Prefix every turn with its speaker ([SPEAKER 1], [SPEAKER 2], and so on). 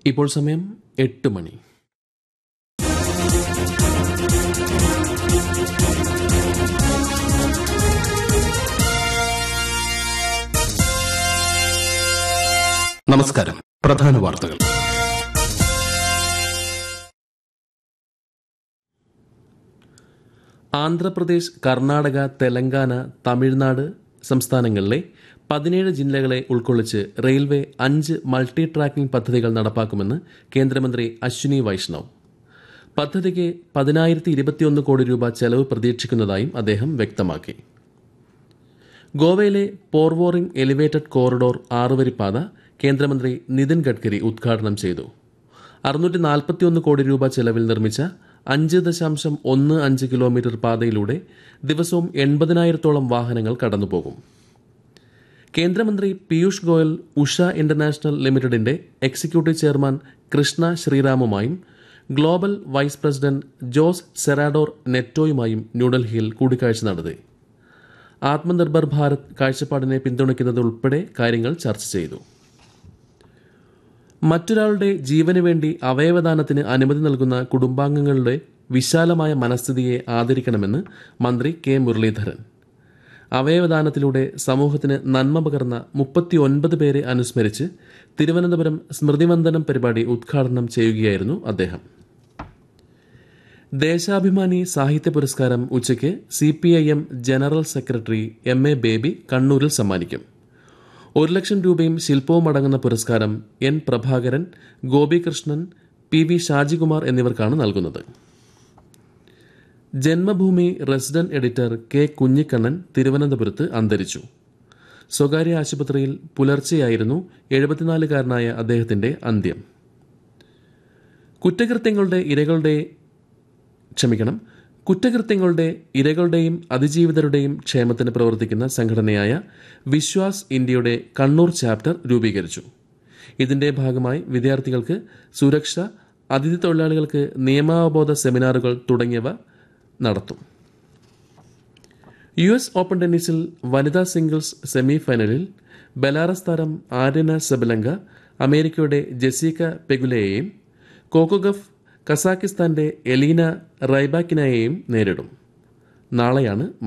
[SPEAKER 1] ഇപ്പോൾ സമയം എട്ട് മണി നമസ്കാരം പ്രധാന വാർത്തകൾ ആന്ധ്രാപ്രദേശ് കർണാടക തെലങ്കാന തമിഴ്നാട് സംസ്ഥാനങ്ങളിലെ പതിനേഴ് ജില്ലകളെ ഉൾക്കൊള്ളിച്ച് റെയിൽവേ അഞ്ച് മൾട്ടി ട്രാക്കിംഗ് പദ്ധതികൾ നടപ്പാക്കുമെന്ന് കേന്ദ്രമന്ത്രി അശ്വിനി വൈഷ്ണവ് പദ്ധതിക്ക് പതിനായിരത്തി ഇരുപത്തിയൊന്ന് കോടി രൂപ ചെലവ് പ്രതീക്ഷിക്കുന്നതായും അദ്ദേഹം വ്യക്തമാക്കി ഗോവയിലെ പോർവോറിംഗ് എലിവേറ്റഡ് കോറിഡോർ ആറുവരിപ്പാത കേന്ദ്രമന്ത്രി നിതിൻ ഗഡ്കരി ഉദ്ഘാടനം ചെയ്തു അറുന്നൂറ്റി നാൽപ്പത്തിയൊന്ന് കോടി രൂപ ചെലവിൽ നിർമ്മിച്ച അഞ്ച് ദശാംശം ഒന്ന് അഞ്ച് കിലോമീറ്റർ പാതയിലൂടെ ദിവസവും എൺപതിനായിരത്തോളം വാഹനങ്ങൾ കടന്നുപോകും കേന്ദ്രമന്ത്രി പീയൂഷ് ഗോയൽ ഉഷ ഇന്റർനാഷണൽ ലിമിറ്റഡിന്റെ എക്സിക്യൂട്ടീവ് ചെയർമാൻ കൃഷ്ണ ശ്രീറാമുമായും global vice president Jose Serrador നെറ്റോയുമായും ന്യൂഡൽഹിയിൽ കൂടിക്കാഴ്ച നടത്തി ആത്മനിർഭർ ഭാരത് കാഴ്ചപ്പാടിനെ പിന്തുണയ്ക്കുന്നത് ഉൾപ്പെടെ കാര്യങ്ങൾ ചർച്ച ചെയ്തു മറ്റൊരാളുടെ ജീവന് വേണ്ടി അവയവദാനത്തിന് അനുമതി നൽകുന്ന കുടുംബാംഗങ്ങളുടെ വിശാലമായ മനസ്ഥിതിയെ ആദരിക്കണമെന്ന് മന്ത്രി കെ മുരളീധരൻ അവയവദാനത്തിലൂടെ സമൂഹത്തിന് നന്മ പകർന്ന മുപ്പത്തിയൊൻപത് പേരെ അനുസ്മരിച്ച് തിരുവനന്തപുരം സ്മൃതിവന്ദനം പരിപാടി ഉദ്ഘാടനം ചെയ്യുകയായിരുന്നു അദ്ദേഹം ദേശാഭിമാനി സാഹിത്യ പുരസ്കാരം ഉച്ചയ്ക്ക് C P I M general secretary M A Baby കണ്ണൂരിൽ സമ്മാനിക്കും ഒരു ലക്ഷം രൂപയും ശില്പവും അടങ്ങുന്ന പുരസ്കാരം N Prabhakaran Gopikrishnan P V Shajikumar എന്നിവർക്കാണ് നൽകുന്നത് Janmabhumi resident editor K Kunhikannan തിരുവനന്തപുരത്ത് അന്തരിച്ചു സ്വകാര്യ ആശുപത്രിയിൽ പുലർച്ചെയായിരുന്നു എഴുപത്തിനാലുകാരനായ അദ്ദേഹത്തിന്റെ അന്ത്യം കുറ്റകൃത്യങ്ങളുടെ ഇരകളുടെ ക്ഷമിക്കണം കുറ്റകൃത്യങ്ങളുടെ ഇരകളുടെയും അതിജീവിതരുടെയും ക്ഷേമത്തിന് പ്രവർത്തിക്കുന്ന സംഘടനയായ വിശ്വാസ് ഇന്ത്യയുടെ കണ്ണൂർ ചാപ്റ്റർ രൂപീകരിച്ചു ഇതിന്റെ ഭാഗമായി വിദ്യാർത്ഥികൾക്ക് സുരക്ഷ അതിഥി തൊഴിലാളികൾക്ക് നിയമാവബോധ സെമിനാറുകൾ തുടങ്ങിയവ നടത്തും യു എസ് ഓപ്പൺ ടെന്നീസിൽ വനിതാ സിംഗിൾസ് സെമി ഫൈനലിൽ ബെലാറസ് താരം ആര്യന സെബലങ്ക അമേരിക്കയുടെ ജെസീക്ക പെഗുലയെയും കോക്കോഗഫ് കസാക്കിസ്ഥാന്റെ എലീന റൈബാക്കിനയെയും നേരിടും നാളെയാണ്